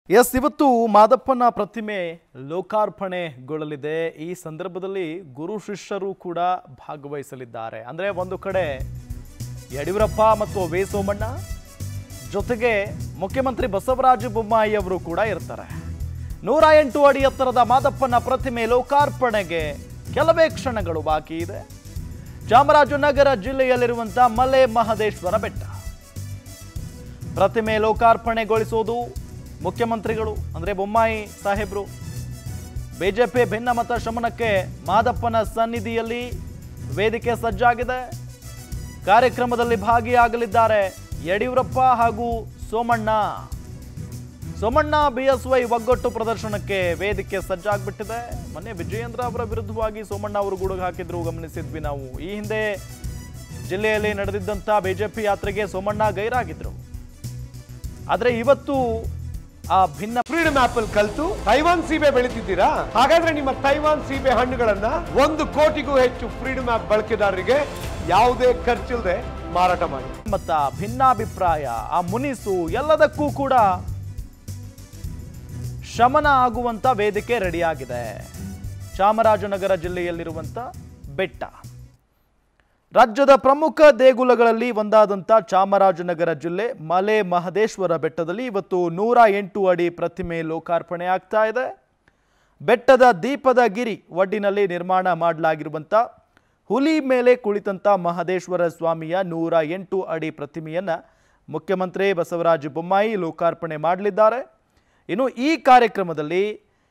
S ಇವತ್ತು ಮಾದಪ್ಪನ ಪ್ರತಿಮೆ ಲೋಕಾರ್ಪಣೆಗೊಳ್ಳಲಿದೆ ಈ ಸಂದರ್ಭದಲ್ಲಿ ಗುರು ಶಿಷ್ಯರು ಕೂಡ ಭಾಗವಹಿಸಲಿದ್ದಾರೆ ಅಂದರೆ ಒಂದು ಕಡೆ ಯಡಿಯೂರಪ್ಪ ಮತ್ತು ವಿ ಸೋಮಣ್ಣ ಜೊತೆಗೆ ಮುಖ್ಯಮಂತ್ರಿ ಬಸವರಾಜ ಬೊಮ್ಮಾಯಿ ಅವರು ಕೂಡ ಇರ್ತಾರೆ ನೂರ ಎಂಟು ಅಡಿ ಎತ್ತರದ ಮಾದಪ್ಪನ ಪ್ರತಿಮೆ ಲೋಕಾರ್ಪಣೆಗೆ ಕೆಲವೇ ಕ್ಷಣಗಳು ಬಾಕಿ ಇದೆ ಚಾಮರಾಜನಗರ ಜಿಲ್ಲೆಯಲ್ಲಿರುವಂಥ ಮಲೆ ಮಹದೇಶ್ವರ ಬೆಟ್ಟ ಪ್ರತಿಮೆ ಲೋಕಾರ್ಪಣೆಗೊಳಿಸುವುದು ಮುಖ್ಯಮಂತ್ರಿಗಳು ಅಂದರೆ ಬೊಮ್ಮಾಯಿ ಸಾಹೇಬರು ಬಿಜೆಪಿ ಭಿನ್ನಮತ ಶಮನಕ್ಕೆ ಮಾದಪ್ಪನ ಸನ್ನಿಧಿಯಲ್ಲಿ ವೇದಿಕೆ ಸಜ್ಜಾಗಿದೆ ಕಾರ್ಯಕ್ರಮದಲ್ಲಿ ಭಾಗಿಯಾಗಲಿದ್ದಾರೆ ಯಡಿಯೂರಪ್ಪ ಹಾಗೂ ಸೋಮಣ್ಣ ಸೋಮಣ್ಣ ಬಿಎಸ್ವೈ ಒಗ್ಗಟ್ಟು ಪ್ರದರ್ಶನಕ್ಕೆ ವೇದಿಕೆ ಸಜ್ಜಾಗ್ಬಿಟ್ಟಿದೆ ಮೊನ್ನೆ ವಿಜಯೇಂದ್ರ ಅವರ ವಿರುದ್ಧವಾಗಿ ಸೋಮಣ್ಣ ಅವರು ಗುಡುಗು ಹಾಕಿದ್ರು ಗಮನಿಸಿದ್ವಿ ನಾವು ಈ ಹಿಂದೆ ಜಿಲ್ಲೆಯಲ್ಲಿ ನಡೆದಿದ್ದಂಥ ಬಿಜೆಪಿ ಯಾತ್ರೆಗೆ ಸೋಮಣ್ಣ ಗೈರಾಗಿದ್ರು ಆದರೆ ಇವತ್ತು ಆ ಭಿನ್ನ ಫ್ರೀಡಮ್ ಆಪಲ್ ಕಲ್ತು ತೈವಾನ್ ಸೀಬೆ ಬೆಳಿತಿದ್ದೀರಾ ಹಾಗಾದ್ರೆ ನಿಮ್ಮ ತೈವಾನ್ ಸೀಬೆ ಹಣ್ಣುಗಳನ್ನ ಒಂದು ಕೋಟಿಗೂ ಹೆಚ್ಚು ಫ್ರೀಡಮ್ ಆಪ್ ಬಳಕೆದಾರರಿಗೆ ಯಾವುದೇ ಖರ್ಚಿಲ್ಲದೆ ಮಾರಾಟ ಮಾಡಿ ಮತ ಭಿನ್ನಾಭಿಪ್ರಾಯ ಆ ಮುನಿಸು ಎಲ್ಲದಕ್ಕೂ ಕೂಡ ಶಮನ ಆಗುವಂತ ವೇದಿಕೆ ರೆಡಿಯಾಗಿದೆ ಚಾಮರಾಜನಗರ ಜಿಲ್ಲೆಯಲ್ಲಿರುವಂತ ಬೆಟ್ಟ ರಾಜ್ಯದ ಪ್ರಮುಖ ದೇಗುಲಗಳಲ್ಲಿ ಒಂದಾದಂಥ ಚಾಮರಾಜನಗರ ಜಿಲ್ಲೆ ಮಲೆ ಮಹದೇಶ್ವರ ಬೆಟ್ಟದಲ್ಲಿ ಇವತ್ತು ನೂರ ಎಂಟು ಅಡಿ ಪ್ರತಿಮೆ ಲೋಕಾರ್ಪಣೆ ಆಗ್ತಾ ಇದೆ ಬೆಟ್ಟದ ದೀಪದ ಗಿರಿ ಒಡ್ಡಿನಲ್ಲಿ ನಿರ್ಮಾಣ ಮಾಡಲಾಗಿರುವಂಥ ಹುಲಿ ಮೇಲೆ ಕುಳಿತಂಥ ಮಹದೇಶ್ವರ ಸ್ವಾಮಿಯ ನೂರ ಎಂಟು ಅಡಿ ಪ್ರತಿಮೆಯನ್ನು ಮುಖ್ಯಮಂತ್ರಿ ಬಸವರಾಜ ಬೊಮ್ಮಾಯಿ ಲೋಕಾರ್ಪಣೆ ಮಾಡಲಿದ್ದಾರೆ ಇನ್ನು ಈ ಕಾರ್ಯಕ್ರಮದಲ್ಲಿ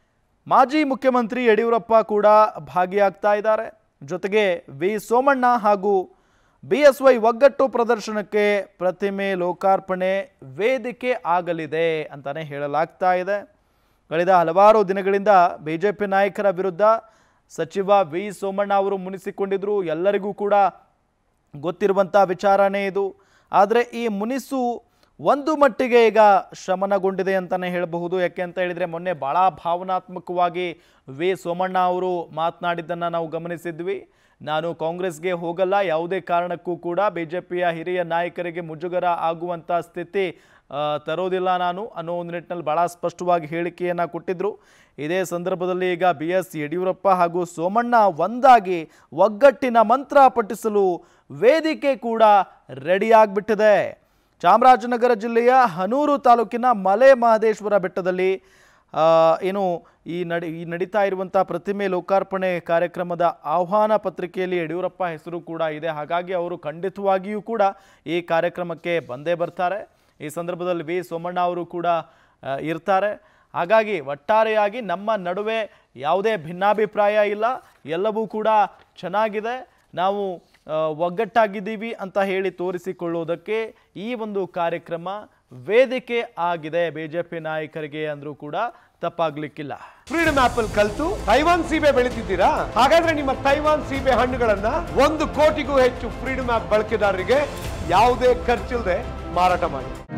ಮಾಜಿ ಮುಖ್ಯಮಂತ್ರಿ ಯಡಿಯೂರಪ್ಪ ಕೂಡ ಭಾಗಿಯಾಗ್ತಾ ಇದ್ದಾರೆ ಜೊತೆಗೆ ವಿ ಸೋಮಣ್ಣ ಹಾಗೂ ಬಿ ಎಸ್ ವೈ ಒಗ್ಗಟ್ಟು ಪ್ರದರ್ಶನಕ್ಕೆ ಪ್ರತಿಮೆ ಲೋಕಾರ್ಪಣೆ ವೇದಿಕೆ ಆಗಲಿದೆ ಅಂತಾನೆ ಹೇಳಲಾಗ್ತಾ ಇದೆ ಕಳೆದ ಹಲವಾರು ದಿನಗಳಿಂದ ಬಿಜೆಪಿ ನಾಯಕರ ವಿರುದ್ಧ ಸಚಿವ ವಿ ಸೋಮಣ್ಣ ಅವರು ಮುನಿಸಿಕೊಂಡಿದ್ರು ಎಲ್ಲರಿಗೂ ಕೂಡ ಗೊತ್ತಿರುವಂಥ ವಿಚಾರನೇ ಇದು ಆದರೆ ಈ ಮುನಿಸು ಒಂದು ಮಟ್ಟಿಗೆ ಈಗ ಶಮನಗೊಂಡಿದೆ ಅಂತಲೇ ಹೇಳಬಹುದು ಯಾಕೆ ಅಂತ ಹೇಳಿದರೆ ಮೊನ್ನೆ ಭಾಳ ಭಾವನಾತ್ಮಕವಾಗಿ ವಿ ಸೋಮಣ್ಣ ಅವರು ಮಾತನಾಡಿದ್ದನ್ನು ನಾವು ಗಮನಿಸಿದ್ವಿ ನಾನು ಕಾಂಗ್ರೆಸ್ಗೆ ಹೋಗಲ್ಲ ಯಾವುದೇ ಕಾರಣಕ್ಕೂ ಕೂಡ ಬಿ ಜೆ ಪಿಯ ಹಿರಿಯ ನಾಯಕರಿಗೆ ಮುಜುಗರ ಆಗುವಂಥ ಸ್ಥಿತಿ ಆ, ತರೋದಿಲ್ಲ ನಾನು ಅನ್ನೋ ಒಂದು ನಿಟ್ಟಿನಲ್ಲಿ ಭಾಳ ಸ್ಪಷ್ಟವಾಗಿ ಹೇಳಿಕೆಯನ್ನು ಕೊಟ್ಟಿದ್ದರು ಇದೇ ಸಂದರ್ಭದಲ್ಲಿ ಈಗ ಬಿ ಎಸ್ ಯಡಿಯೂರಪ್ಪ ಹಾಗೂ ಸೋಮಣ್ಣ ಒಂದಾಗಿ ಒಗ್ಗಟ್ಟಿನ ಮಂತ್ರ ಪಠಿಸಲು ವೇದಿಕೆ ಕೂಡ ರೆಡಿಯಾಗ್ಬಿಟ್ಟಿದೆ ಚಾಮರಾಜನಗರ ಜಿಲ್ಲೆಯ ಹನೂರು ತಾಲೂಕಿನ ಮಲೆ ಮಹದೇಶ್ವರ ಬೆಟ್ಟದಲ್ಲಿ ಆ, ಏನು ಈ ನಡಿ ಈ ನಡೀತಾ ಇರುವಂಥ ಪ್ರತಿಮೆ ಲೋಕಾರ್ಪಣೆ ಕಾರ್ಯಕ್ರಮದ ಆಹ್ವಾನ ಪತ್ರಿಕೆಯಲ್ಲಿ ಯಡಿಯೂರಪ್ಪ ಹೆಸರು ಕೂಡ ಇದೆ ಹಾಗಾಗಿ ಅವರು ಖಂಡಿತವಾಗಿಯೂ ಕೂಡ ಈ ಕಾರ್ಯಕ್ರಮಕ್ಕೆ ಬಂದೇ ಬರ್ತಾರೆ ಈ ಸಂದರ್ಭದಲ್ಲಿ ವಿ ಸೋಮಣ್ಣ ಅವರು ಕೂಡ ಆ, ಇರ್ತಾರೆ ಹಾಗಾಗಿ ಒಟ್ಟಾರೆಯಾಗಿ ನಮ್ಮ ನಡುವೆ ಯಾವುದೇ ಭಿನ್ನಾಭಿಪ್ರಾಯ ಇಲ್ಲ ಎಲ್ಲವೂ ಕೂಡ ಚೆನ್ನಾಗಿದೆ ನಾವು ಆ, ಒಗ್ಗಟ್ಟಾಗಿದ್ದೀವಿ ಅಂತ ಹೇಳಿ ತೋರಿಸಿಕೊಳ್ಳುವುದಕ್ಕೆ ಈ ಒಂದು ಕಾರ್ಯಕ್ರಮ ವೇದಿಕೆ ಆಗಿದೆ ಬಿಜೆಪಿ ನಾಯಕರಿಗೆ ಅಂದರೂ ಕೂಡ ತಪ್ಪಾಗ್ಲಿಕ್ಕಿಲ್ಲ ಫ್ರೀಡಮ್ ಆಪಲ್ ಕಲ್ತು ತೈವಾನ್ ಸೀಬೆ ಬೆಳಿತಿದ್ದೀರಾ ಹಾಗಾದ್ರೆ ನಿಮ್ಮ ತೈವಾನ್ ಸೀಬೆ ಹಣ್ಣುಗಳನ್ನ ಒಂದು ಕೋಟಿಗೂ ಹೆಚ್ಚು ಫ್ರೀಡಮ್ ಆಪ್ ಬಳಕೆದಾರರಿಗೆ ಯಾವುದೇ ಖರ್ಚಿಲ್ಲದೆ ಮಾರಾಟ ಮಾಡಿ